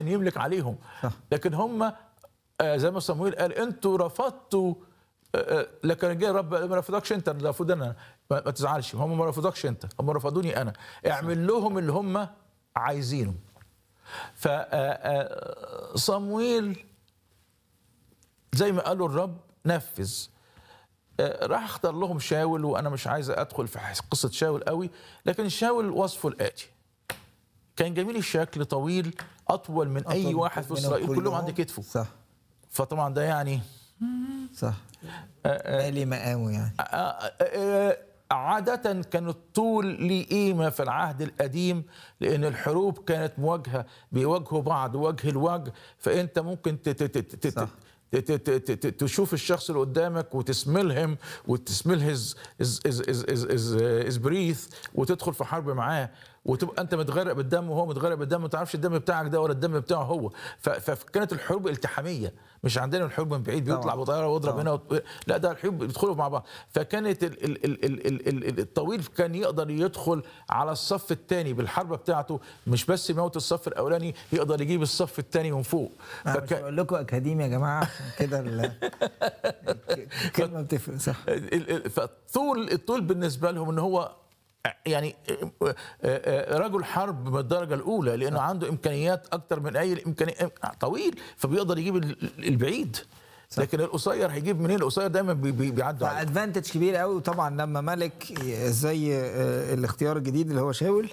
يملك عليهم صح. لكن هم آه، زي ما صمويل قال انتوا رفضتوا آه، آه، لكن جه رب ما رفضكش انت اللي رفض انا ما ما تزعلش هم ما رفضكش انت هم رفضوني انا اعمل لهم اللي هم عايزينه ف آه، آه، صمويل زي ما قالوا الرب نفذ آه، راح اختار لهم شاول وانا مش عايز ادخل في قصه شاول قوي لكن شاول وصفه الاتي كان جميل الشكل طويل اطول من اي أطول واحد في منهم اسرائيل كلهم كلهم. عند كتفه صح فطبعا ده يعني صح مالي مقامه يعني آه، آه، آه، عادة كان الطول ليه قيمة في العهد القديم لأن الحروب كانت مواجهة بيواجهوا بعض وجه الوجه فأنت ممكن ت- ت- ت- ت- صح. ت- ت- ت- ت- تشوف الشخص اللي قدامك وتسملهم وتسمل هز از از از از از, از بريث وتدخل في حرب معاه وتبقى انت متغرق بالدم وهو متغرق بالدم ما تعرفش الدم بتاعك ده ولا الدم بتاعه هو ف- فكانت الحروب التحاميه مش عندنا الحروب من بعيد بيطلع طبعاً. بطياره ويضرب طبعاً. هنا وت- لا ده الحروب بيدخلوا مع بعض فكانت ال ال ال ال ال ال ال الطويل كان يقدر يدخل على الصف الثاني بالحربه بتاعته مش بس يموت الصف الاولاني يقدر يجيب الصف الثاني من فوق انا مش فكان بقول لكم اكاديمي يا جماعه عشان كده ال- الكلمه بتفرق صح ال- ال- فالطول الطول بالنسبه لهم ان هو يعني رجل حرب من الدرجه الاولى لانه عنده امكانيات اكتر من اي الامكانيات طويل فبيقدر يجيب ال- البعيد لكن القصير هيجيب منين القصير دايما بي- بي- بيعدوا عليه فادفانتج كبير قوي وطبعا لما ملك زي آه، الاختيار الجديد اللي هو شاول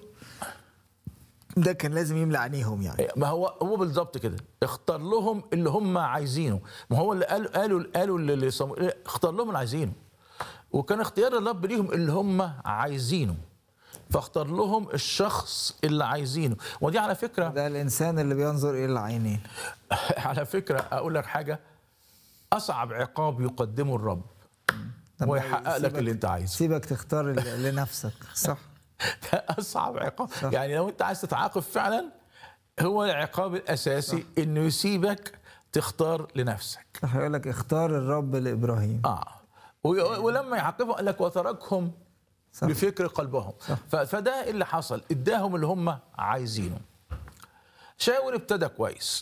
ده كان لازم يملى عينيهم يعني ما هو هو بالظبط كده اختار لهم اللي هم عايزينه ما هو اللي قالوا قالوا قالوا اللي صموئيل اختار لهم اللي عايزينه وكان اختيار الرب ليهم اللي هم عايزينه فاختار لهم الشخص اللي عايزينه ودي على فكره ده الانسان اللي بينظر الى العينين على فكره اقول لك حاجه اصعب عقاب يقدمه الرب طب ويحقق لك سيبك- اللي انت عايزه سيبك تختار ال- لنفسك صح ده اصعب عقاب صح. يعني لو انت عايز تتعاقب فعلا هو العقاب الاساسي انه يسيبك تختار لنفسك صح يقول لك اختار الرب لابراهيم اه وي- ولما يعاقبهم قال لك وتركهم صح. بفكر قلبهم ف- فده اللي حصل اداهم اللي هم عايزينه شاول ابتدى كويس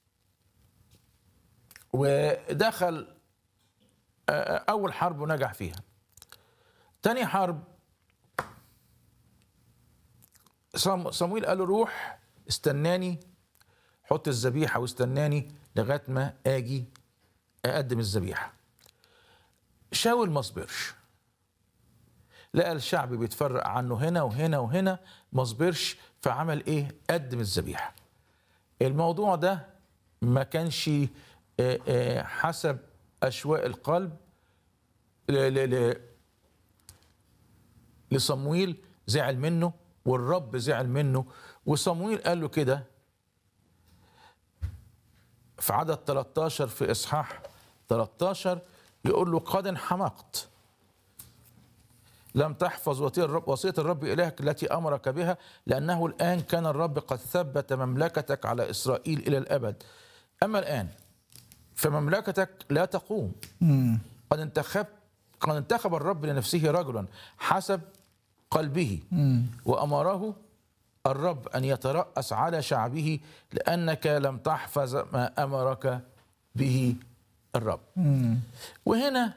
ودخل آه، اول حرب ونجح فيها تاني حرب صم- صمويل قال له روح استناني حط الذبيحه واستناني لغايه ما اجي اقدم الذبيحه شاول ما صبرش لقى الشعب بيتفرق عنه هنا وهنا وهنا ما صبرش فعمل ايه قدم الذبيحه الموضوع ده ما كانش آه، آه، حسب اشواق القلب ل- ل- ل- لصمويل زعل منه والرب زعل منه وصمويل قال له كده في عدد 13 في اصحاح 13 يقول له قد انحمقت لم تحفظ وصية الرب, وصية الرب إلهك التي أمرك بها لأنه الآن كان الرب قد ثبت مملكتك على إسرائيل إلى الأبد أما الآن فمملكتك لا تقوم قد انتخب قد انتخب الرب لنفسه رجلا حسب قلبه وأمره الرب أن يترأس على شعبه لأنك لم تحفظ ما أمرك به الرب وهنا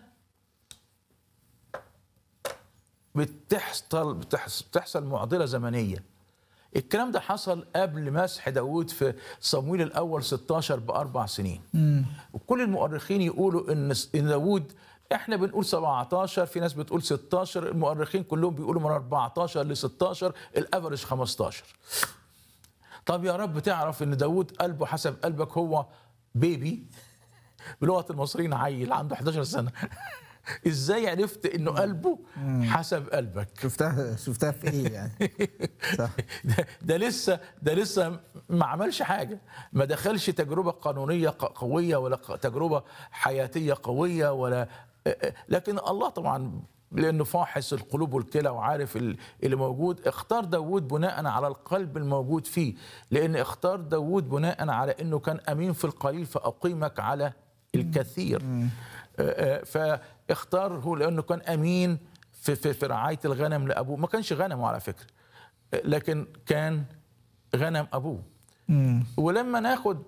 بتحصل بتحصل, بتحصل معضله زمنيه الكلام ده حصل قبل مسح داوود في صمويل الاول 16 باربع سنين وكل المؤرخين يقولوا ان ان داوود احنا بنقول 17 في ناس بتقول 16 المؤرخين كلهم بيقولوا من 14 ل 16 الافرج 15 طب يا رب تعرف ان داوود قلبه حسب قلبك هو بيبي بلغه المصريين عيل عنده 11 سنه ازاي عرفت انه قلبه حسب قلبك شفتها شفتها في ايه يعني صح ده, ده لسه ده لسه ما عملش حاجه ما دخلش تجربه قانونيه ق- قويه ولا ق- تجربه حياتيه قويه ولا لكن الله طبعا لانه فاحص القلوب والكلى وعارف ال- اللي موجود اختار داوود بناء على القلب الموجود فيه لان اختار داوود بناء على انه كان امين في القليل فاقيمك على الكثير آه، آه، فاختاره لانه كان امين في في, في رعايه الغنم لابوه ما كانش غنمه على فكره آه، لكن كان غنم ابوه مم. ولما ناخد